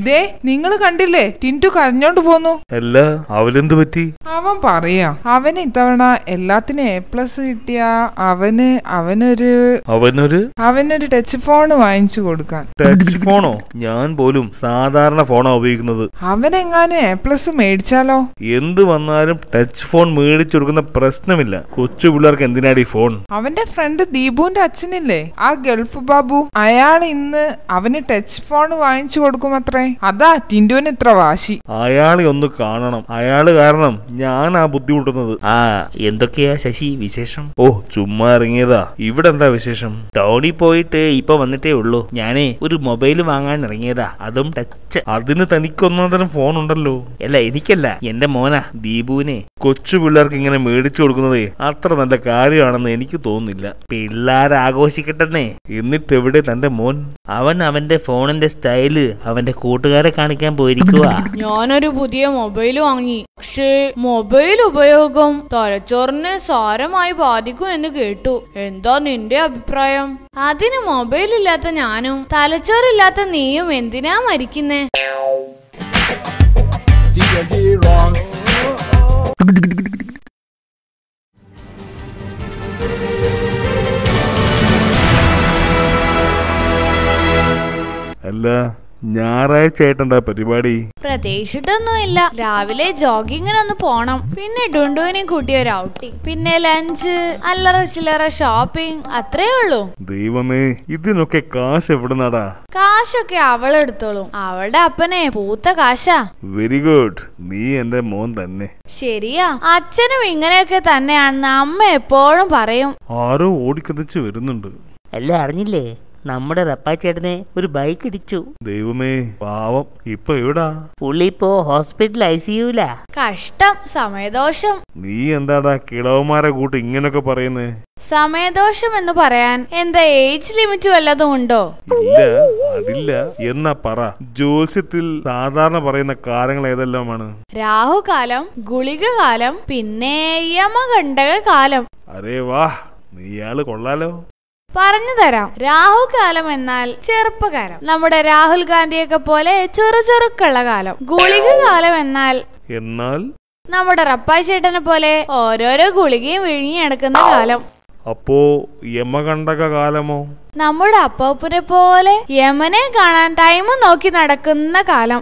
ദേ നിങ്ങൾ കണ്ടില്ലേ ടിൻറ്റു കരഞ്ഞോണ്ട് പോന്നു അല്ല അവലെന്ത് പറ്റി അവൻ പറയാ അവന് ഇത്തവണ എല്ലാത്തിനും എ പ്ലസ് കിട്ടിയ അവന് അവനൊരു അവനൊരു അവനൊരു ടച്ച് ഫോൺ വാങ്ങിച്ചു കൊടുക്കാൻ ടച്ച് ഫോണോ ഞാൻ പോലും സാധാരണ ഫോണാ ഉപയോഗിക്കുന്നത് അവനെങ്ങാനും എ പ്ലസ് മേടിച്ചാലോ എന്ത് വന്നാലും ടച്ച് ഫോൺ മേടിച്ചു കൊടുക്കുന്ന പ്രശ്നമില്ല കൊച്ചു പിള്ളേർക്ക് എന്തിനാടി ഫോൺ അവന്റെ ഫ്രണ്ട് ദീപുവിന്റെ അച്ഛനില്ലേ ആ ഗൾഫ് ബാബു അയാൾ ഇന്ന് അവന് ടച്ച് ഫോൺ വാങ്ങിച്ചു കൊടുക്കുമത്രേ അതാ ടിൻറ്റുവിന് ഇത്ര വാശി അയാളെ ഒന്ന് കാണണം അയാള് കാരണം ഞാൻ ആ ബുദ്ധിമുട്ടുന്നത് ആ എന്തൊക്കെയാ ശശി വിശേഷം ഓ ചുമ്മാ ഇറങ്ങിയതാ ഇവിടെ എന്താ വിശേഷം ടൗണിൽ പോയിട്ട് ഇപ്പൊ വന്നിട്ടേ ഉള്ളൂ ഞാനേ ഒരു മൊബൈൽ വാങ്ങാൻ ഇറങ്ങിയതാ അതും ടച്ച് അതിന് തനിക്ക് ഒന്നാം തരം ഫോൺ ഉണ്ടല്ലോ അല്ല എനിക്കല്ല എന്റെ മോനാ ദീപുവിനെ കൊച്ചു പിള്ളേർക്ക് ഇങ്ങനെ മേടിച്ചു കൊടുക്കുന്നതേ അത്ര നല്ല കാര്യമാണെന്ന് എനിക്ക് തോന്നുന്നില്ല പിള്ളേർ ആഘോഷിക്കട്ടെന്നേ എന്നിട്ട് എവിടെ തന്റെ മോൻ അവൻ അവന്റെ ഫോണിന്റെ സ്റ്റൈല് അവന്റെ കൂട്ടുകാരെ കാണിക്കാൻ പോയിരിക്കുവാ ഞാനൊരു പുതിയ മൊബൈൽ വാങ്ങി പക്ഷേ മൊബൈൽ ഉപയോഗം തലച്ചോറിനെ സാരമായി ബാധിക്കും എന്ന് കേട്ടു എന്താ നിന്റെ അഭിപ്രായം അതിന് മൊബൈൽ ഇല്ലാത്ത ഞാനും തലച്ചോറില്ലാത്ത നീയും എന്തിനാ മരിക്കുന്നേ D&D rocks. അല്ല ഞായറാഴ്ച ആയിട്ടെന്താ പരിപാടി പ്രതീക്ഷിട്ടൊന്നുമില്ല രാവിലെ ജോഗിങ്ങിനൊന്ന് പോണം പിന്നെ ഡുണ്ടുവിനെ കൂട്ടി ഒരു ഔട്ടിങ് പിന്നെ ലഞ്ച് അല്ലറ ചില്ലറ ഷോപ്പിംഗ് അത്രേ ഉള്ളൂ ദൈവമേ ഇതിനൊക്കെ കാശ് എവിടുന്നാടാ കാശൊക്കെ അവളെടുത്തോളും അവളുടെ അപ്പനെ പൂത്ത കാശാ വെരി ഗുഡ് നീ എന്റെ മോൻ തന്നെ ശരിയാ അച്ഛനും ഇങ്ങനെയൊക്കെ തന്നെയാണെന്ന് അമ്മ എപ്പോഴും പറയും ആരോ ഓടിക്കതിച്ച് വരുന്നുണ്ട് അല്ല അറിഞ്ഞില്ലേ നമ്മുടെ റപ്പാച്ചേട്ടനെ ഒരു ബൈക്ക് ഇടിച്ചു ദൈവമേ പാവം ഇപ്പൊ എവിടാ പുള്ളി ഇപ്പോ ഹോസ്പിറ്റൽ ഐ സിയുലാ കഷ്ടം സമയദോഷം നീ എന്താടാ കിളവന്മാരെ കൂട്ട് ഇങ്ങനൊക്കെ പറയുന്നേ സമയദോഷം എന്ന് പറയാൻ എന്താ ഏജ് ലിമിറ്റ് വല്ലതും ഉണ്ടോ ഇല്ല അതില്ല എന്നാ പറ ജ്യോസ്യത്തിൽ സാധാരണ പറയുന്ന കാലങ്ങൾ ഏതെല്ലാമാണ് രാഹുകാലം ഗുളിക കാലം പിന്നെ യമകണ്ഠക കാലം അരേ വാ നീ ഇയാള് കൊള്ളാലോ പറഞ്ഞു തരാം രാഹുകാലം എന്നാൽ ചെറുപ്പകാലം നമ്മുടെ രാഹുൽ ഗാന്ധിയൊക്കെ പോലെ ചെറു ചെറുക്കുള്ള കാലം ഗുളിക കാലം എന്നാൽ എന്നാൽ നമ്മുടെ റപ്പായി ചേട്ടനെ പോലെ ഓരോരോ ഗുളികയും വിഴുങ്ങിയെടുക്കുന്ന കാലം അപ്പോ യമകണ്ടക കാലമോ നമ്മുടെ അപ്പൂപ്പനെ പോലെ യമനെ കാണാൻ ടൈം നോക്കി നടക്കുന്ന കാലം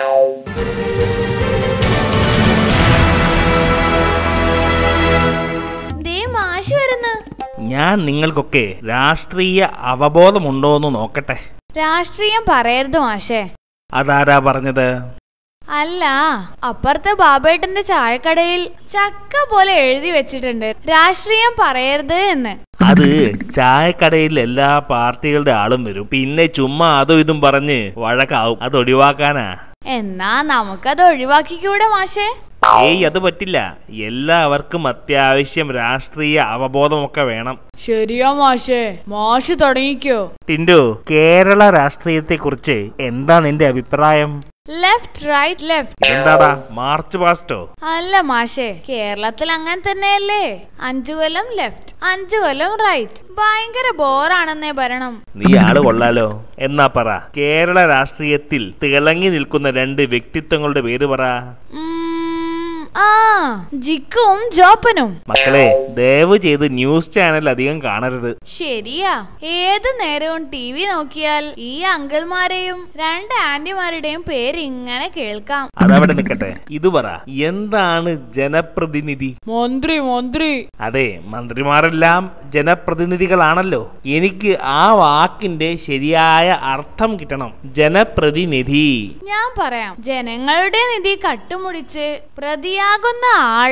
ദേ മാഷ് വരുന്നു ഞാൻ നിങ്ങൾക്കൊക്കെ രാഷ്ട്രീയ അവബോധമുണ്ടോ എന്ന് നോക്കട്ടെ രാഷ്ട്രീയം പറയരുത് മാഷേ അതാരാ പറഞ്ഞത് അല്ല അപ്പുറത്തെ ബാബേട്ടന്റെ ചായക്കടയിൽ ചക്ക പോലെ എഴുതി വെച്ചിട്ടുണ്ട് രാഷ്ട്രീയം പറയരുത് എന്ന് അത് ചായക്കടയിൽ എല്ലാ പാർട്ടികളുടെ ആളും വരും പിന്നെ ചുമ്മാ അതും ഇതും പറഞ്ഞ് വഴക്കാവും അത് ഒഴിവാക്കാനാ എന്നാ നമുക്കത് ഒഴിവാക്കിക്കൂടെ മാഷേ ഏയ് അത് പറ്റില്ല എല്ലാവർക്കും അത്യാവശ്യം രാഷ്ട്രീയ അവബോധമൊക്കെ വേണം ശരിയാ മാഷേ മാഷ് തുടങ്ങിക്കോ ടിൻഡു കേരള രാഷ്ട്രീയത്തെ കുറിച്ച് എന്താ നിന്റെ അഭിപ്രായം ലെഫ്റ്റ് റൈറ്റ് ലെഫ്റ്റ് എന്താടാ മാർച്ച് പാസ്റ്റോ അല്ല മാഷേ കേരളത്തിൽ അങ്ങനെ തന്നെയല്ലേ അഞ്ചു കൊല്ലം ലെഫ്റ്റ് അഞ്ചു കൊല്ലം റൈറ്റ് ഭയങ്കര ബോറാണെന്നേ ഭരണം നീ ആള് കൊള്ളാലോ എന്നാ പറ കേരള രാഷ്ട്രീയത്തിൽ തിളങ്ങി നിൽക്കുന്ന രണ്ട് വ്യക്തിത്വങ്ങളുടെ പേര് പറ ഉം, ആ ജിക്കും ജോപ്പനും മക്കളെ ദയവ് ചെയ്ത് ന്യൂസ് ചാനൽ അധികം കാണരുത് ശരിയാ ഏത് നേരവും ടി വി നോക്കിയാൽ ഈ അങ്കിൾമാരെയും രണ്ട് ആന്റിമാരുടെയും പേര് ഇങ്ങനെ കേൾക്കാം അതവിടെ നിൽക്കട്ടെ ഇത് പറ എന്താണ് ജനപ്രതിനിധി മന്ത്രി മന്ത്രി അതെ മന്ത്രിമാരെല്ലാം ജനപ്രതിനിധികളാണല്ലോ എനിക്ക് ആ വാക്കിന്റെ ശരിയായ അർത്ഥം കിട്ടണം ജനപ്രതിനിധി ഞാൻ പറയാം ജനങ്ങളുടെ നിധി കട്ടുമുടിച്ച് പ്രതിയാകുന്ന ആൾ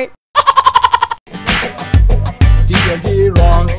D&D rocks.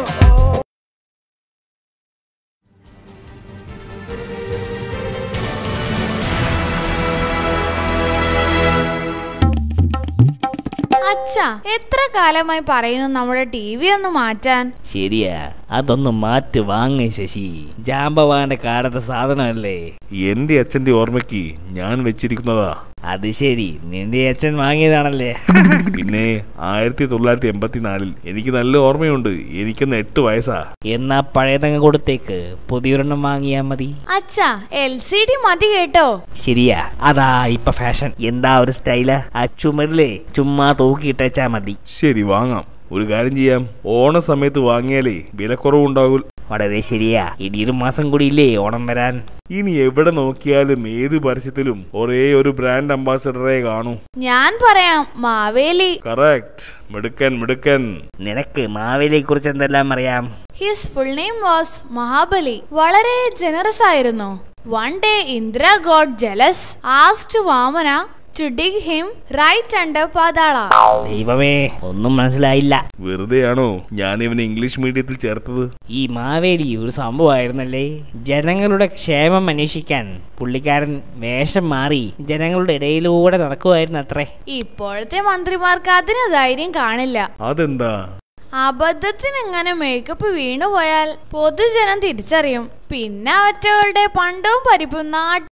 അച്ഛാ എത്ര കാലമായി പറയുന്നു നമ്മുടെ ടി വി ഒന്ന് മാറ്റാൻ ശരിയാ അതൊന്ന് മാറ്റ് വാങ്ങ ശശി ജാമ്പവാന്റെ കാലത്തെ സാധനമല്ലേ എന്റെ അച്ഛന്റെ ഓർമ്മയ്ക്ക് ഞാൻ വെച്ചിരിക്കുന്നതാ അത് ശരി നിന്റെ അച്ഛൻ വാങ്ങിയതാണല്ലേ പിന്നെ ആയിരത്തി തൊള്ളായിരത്തി എൺപത്തിനാലിൽ എനിക്ക് നല്ല ഓർമ്മയുണ്ട് എനിക്കൊന്ന് എട്ട് വയസ്സാ എന്നാ പഴയതങ്ങ് കൊടുത്തേക്ക് പുതിയൊരെണ്ണം വാങ്ങിയാ മതി അച്ഛാ എൽ സി ഡി മതി കേട്ടോ ശരിയാ അതാ ഇപ്പൊ ഫാഷൻ എന്താ ഒരു സ്റ്റൈല് ആ ചുമരിലേ ചുമ്മാ തൂക്കിയിട്ടേച്ചാ മതി ശരി വാങ്ങാം ഒരു കാര്യം ചെയ്യാം ഓണ സമയത്ത് വാങ്ങിയാലേ വിലക്കുറവുണ്ടാകും വളരെ ശരിയാ ഇനിയൊരു മാസം കൂടിയില്ലേ ഓണം വരാൻ ഇനി എവിടെ നോക്കിയാലും ഏത് പരസ്യത്തിലും ഒരേ ഒരു ബ്രാൻഡ് അംബാസഡറെ കാണൂ ഞാൻ പറയാം മാവേലി കറക്റ്റ് മിടുക്കൻ മിടുക്കൻ നിനക്ക് മാവേലിയെ കുറിച്ച് എന്തെല്ലാം അറിയാം his full name was Mahabali വളരെ ജനറസ് ആയിരുന്നു one day Indra god jealous asked Vamana to dig him right under Patala ദൈവമേ ഒന്നും മനസ്സിലായില്ല വെറുതെയാണോ ഞാൻ ഇവനെ ഇംഗ്ലീഷ് മീഡിയത്തിൽ ചേർത്തത് ഈ മാവേലി ഒരു സംഭവമായിരുന്നല്ലേ ജനങ്ങളുടെ ക്ഷേമം അന്വേഷിക്കാൻ പുള്ളിക്കാരൻ വേഷം മാറി ജനങ്ങളുടെ ഇടയിലൂടെ നടക്കുമായിരുന്നു അത്രേ ഇപ്പോഴത്തെ മന്ത്രിമാർക്ക് അതിന് ധൈര്യം കാണില്ല അതെന്താ അബദ്ധത്തിന് ഇങ്ങനെ മേക്കപ്പ് വീണുപോയാൽ പൊതുജനം തിരിച്ചറിയും പിന്നെ അവറ്റകളുടെ പണ്ടവും പരിപ്പും നാട്ടിൽ